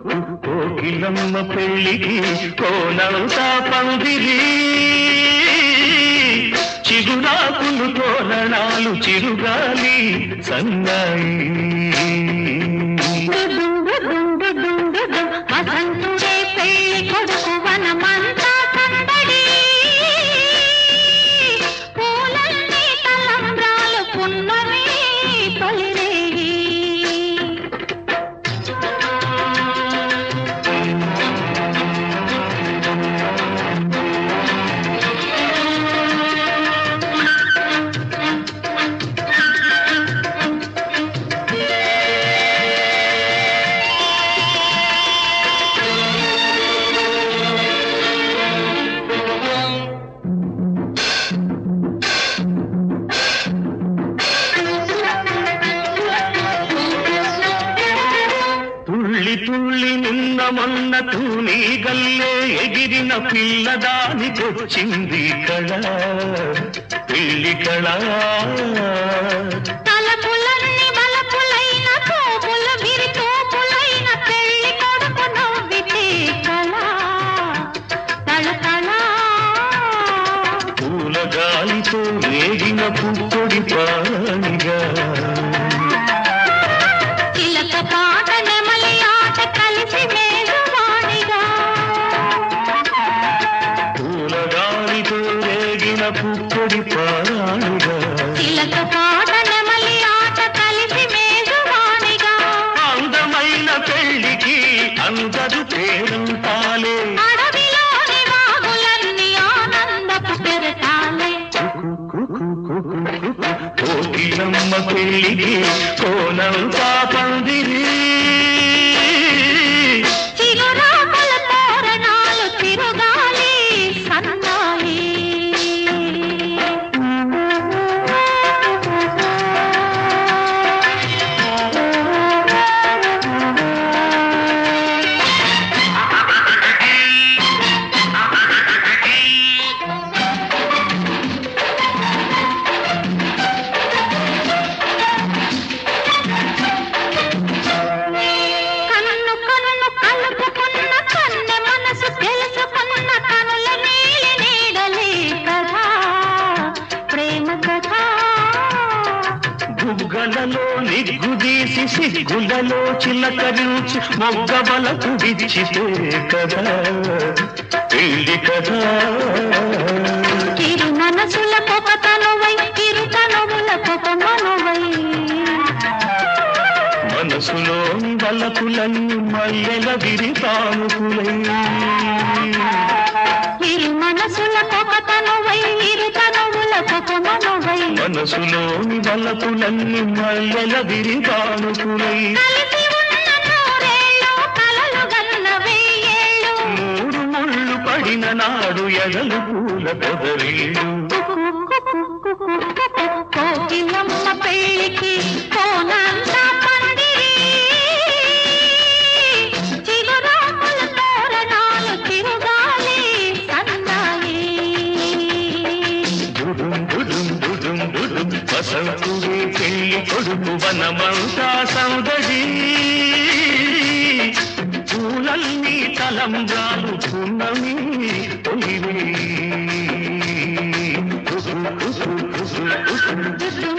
కోకిలమ్మ పెళ్ళికి కోనంతా పందిరి చిగురాకులు తోరణాలు చిరుగాలి సన్నాయి వసంతుడే పెళ్లి కొడుకు వనమంతా సందడి పూలన్నీ తలంబ్రాలు పున్నమి తొలిరేగి తుళ్ళి తుళ్ళి నిన్న మొన్న తూని గల్లే ఎగిరిన పిల్లదానికొచ్చింది కళ పెళ్లి కళ తలపులన్నీ బలపులైన తోపులు విరితోపులైన పెళ్లి కొడుకు నవ్వితే కళ తళతళ పూల గాలితో రేగిన పుప్పొడి పానిగా చిలక పాట నెమలి ఆట కలిసి మేఘవాణిగా పూల గాలితో రేగిన పుప్పొడి పానిగా చిలక పాట నెమలి ఆట కలిసి మేఘవాణిగా అందమైన పెళ్లికి అందరు పేరంతాలే అడవిలోని వాగులన్నీ ఆనందపు పెరటాలే కోకిలమ్మ పెళ్లికి కోనంతా పందిరి చిగురాకుల తోరణాలు తిరుగాలి సన్నాయి కన్ను కన్ను కలుపుకున్న కన్నె మనసు తెలుసుకున్న కనుల నీలి నీడలే కదా ప్రేమ కదా గుగ్గలలో నిగ్గుదీసి సిగ్గులలో చిలకరించి మొగ్గబలకు విచ్చితే కదా పెళ్లి కదా ఇరు మనసుల పొక తనువై ఇరు తనువుల పొక మనువై మనసులోని వలపులన్నీ మల్లెల విరితానుకులై ఇరు మనసుల పొక తనువై ఇరు తనువుల పొక మనువై మనసులోని వలపులన్నీ మల్లెల విరితానుకులై కలిసి ఉన్న నూరేళ్ళు కలలు గన్న వెయ్యేళ్ళు మూడు ముళ్ళు పడిన నాడు ఎగలు పూల పొదరీడు కోకిలమ్మ పెళ్ళికి కోనంతా పందిరి చిగురాకుల తోరణాలు తిరుగాలి సన్నాయి దుడుం దుడుం దుడుం దుడుం వసంతుడే పెళ్లి కొడుకు వనమంతా సౌదడి పూలన్నీ తలంబ్రాలు పున్నమి తొలివే దుడ్డు